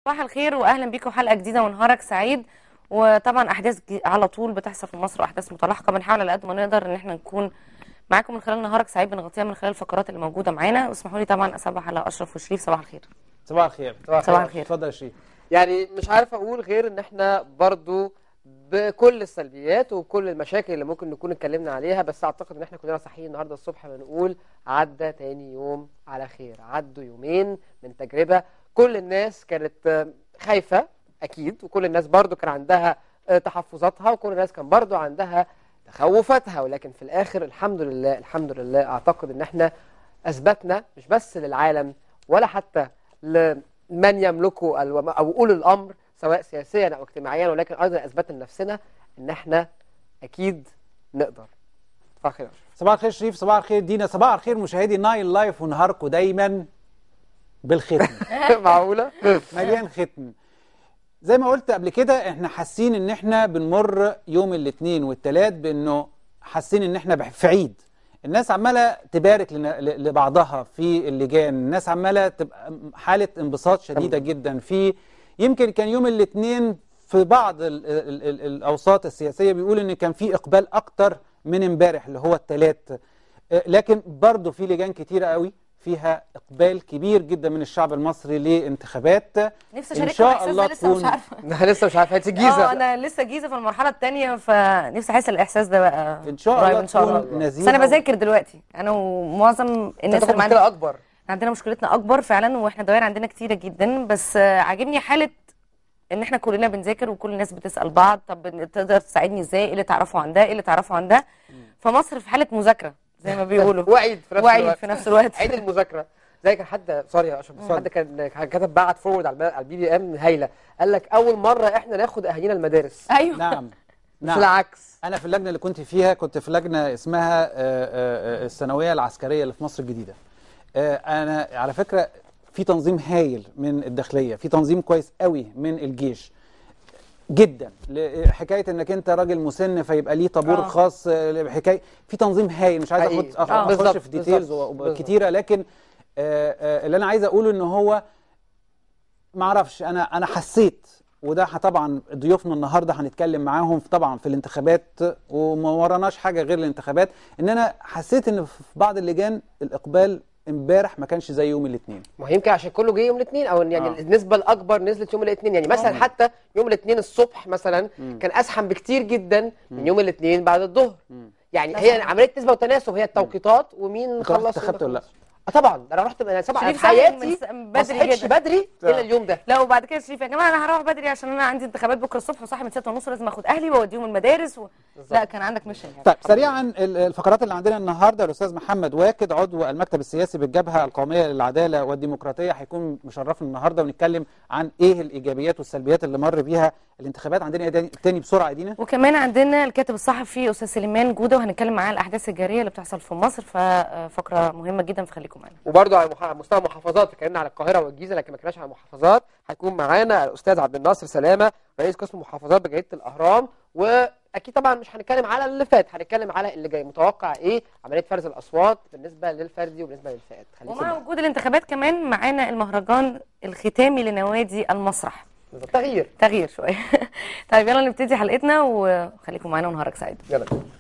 صباح الخير واهلا بيكم حلقه جديده ونهارك سعيد وطبعا احداث ج- على طول بتحصل في مصر واحداث متلاحقه بنحاول على قد ما نقدر ان احنا نكون معاكم من خلال نهارك سعيد بنغطيها من خلال الفقرات اللي موجوده معانا واسمحوا لي طبعا اصبح على اشرف وشريف صباح الخير صباح الخير صباح الخير اتفضل يا شريف يعني مش عارف اقول غير ان احنا برضو بكل السلبيات وكل المشاكل اللي ممكن نكون اتكلمنا عليها بس اعتقد ان احنا كلنا صاحيين النهارده الصبح بنقول عدى تاني يوم على خير عدوا يومين من تجربة كل الناس كانت آه، خايفة اكيد وكل الناس برضو كان عندها آه، تحفظاتها وكل الناس كان برضو عندها تخوفاتها ولكن في الاخر الحمد لله الحمد لله اعتقد ان احنا اثبتنا مش بس للعالم ولا حتى لمن يملكه الو- او اولي الامر سواء سياسيا او اجتماعيا ولكن ايضا اثبتنا لنفسنا ان احنا اكيد نقدر صباح الخير يا أشرف. صباح الخير شريف صباح الخير دينا صباح الخير مشاهدي نايل لايف ونهاركم دايما بالختم معقوله مليان ختم زي ما قلت قبل كده احنا حاسين ان احنا بنمر يوم الاثنين والثلاث بانه حاسين ان احنا بح- في عيد الناس عماله تبارك لنا- ل- لبعضها في اللجان الناس عماله تبقى حاله انبساط شديده جدا في يمكن كان يوم الاثنين في بعض ال ال ال الاوساط السياسيه بيقول ان كان في اقبال اكتر من امبارح اللي هو الثلاث لكن برضه في لجان كتيره قوي فيها اقبال كبير جدا من الشعب المصري لانتخابات نفسي إن اشارككم شاء الاحساس الله ده لسه مش تكون- عارفه انا لسه مش عارف هاتي اه جيزه انا لسه جيزه في المرحله الثانيه فنفسي احس الاحساس ده بقى ان شاء قريب الله ان شاء الله تكون بس نزيهة انا بذاكر دلوقتي انا ومعظم الناس الناس اللي معانا مشكله اكبر عندنا مشكلتنا اكبر فعلا واحنا دوائر عندنا كتيره جدا بس آه، عاجبني حاله ان احنا كلنا بنذاكر وكل الناس بتسال بعض طب تقدر تساعدني ازاي ايه اللي تعرفه عن ده ايه اللي تعرفه عن ده فمصر في حاله مذاكره زي ما بيقولوا وعيد في نفس وعيد الوقت في نفس الوقت عيد المذاكره زي كان حد سوري يا اشرف بس حد كان كان كتب بعت فورورد على الب- على البي بي ام هايله قال لك اول مره احنا ناخد اهالينا المدارس ايوه نعم مش نعم العكس انا في اللجنه اللي كنت فيها كنت في لجنه اسمها آه، آه، آه، الثانويه العسكريه اللي في مصر الجديده آه، انا على فكره في تنظيم هايل من الداخليه في تنظيم كويس قوي من الجيش جدا ل- حكايه انك انت راجل مسن فيبقى ليه طابور آه. خاص آه، حكايه في تنظيم هايل مش عايز حقيقي. اخد آه. اخش بالظبط، في ديتيلز بالظبط، بالظبط. كتيره لكن آه، آه، اللي انا عايز اقوله ان هو ما اعرفش انا انا حسيت وده ح- طبعا ضيوفنا النهارده هنتكلم معاهم في- طبعا في الانتخابات وما وراناش حاجه غير الانتخابات ان انا حسيت ان في بعض اللجان الاقبال امبارح ما كانش زي يوم الاثنين ما هي يمكن عشان كله جه يوم الاثنين او إن يعني آه. النسبه الاكبر نزلت يوم الاثنين يعني مثلا حتى يوم الاثنين الصبح مثلا كان ازحم بكتير جدا من يوم الاثنين بعد الظهر يعني ده هي صح. عمليه نسبه وتناسب هي التوقيتات ومين أنت رحت خلص انتخبت ولا لا؟ اه طبعا ده انا رحت انا سبعة شريف في صاحي حياتي من س- ما بدري صحيتش جدا. بدري الا اليوم ده لا وبعد كده شريف يا جماعه انا هروح بدري عشان انا عندي انتخابات بكره الصبح وصاحي من 6 ونص لازم اخد اهلي واوديهم المدارس و... لا كان عندك ميشن يعني طيب سريعا ال- الفقرات اللي عندنا النهارده الاستاذ محمد واكد عضو المكتب السياسي بالجبهه القوميه للعداله والديمقراطيه هيكون مشرفنا النهارده ونتكلم عن ايه الايجابيات والسلبيات اللي مر بيها الانتخابات عندنا ايه تاني- تاني بسرعه يا دينا وكمان عندنا الكاتب الصحفي استاذ سليمان جوده وهنتكلم معاه عن الاحداث الجاريه اللي بتحصل في مصر ففقره مهمه جدا فخليكم معانا وبرضه على مح- مستوى محافظات اتكلمنا على القاهره والجيزه لكن ما اتكلمناش على المحافظات هيكون معانا الاستاذ عبد الناصر سلامه رئيس قسم محافظات بجريده الاهرام واكيد طبعا مش هنتكلم على اللي فات هنتكلم على اللي جاي متوقع ايه عمليه فرز الاصوات بالنسبه للفردي وبالنسبه للفئات خليكم ومع معانا. وجود الانتخابات كمان معانا المهرجان الختامي لنوادي المسرح بالظبط. تغيير تغيير شويه طيب يلا نبتدي حلقتنا وخليكم معانا ونهارك سعيد يلا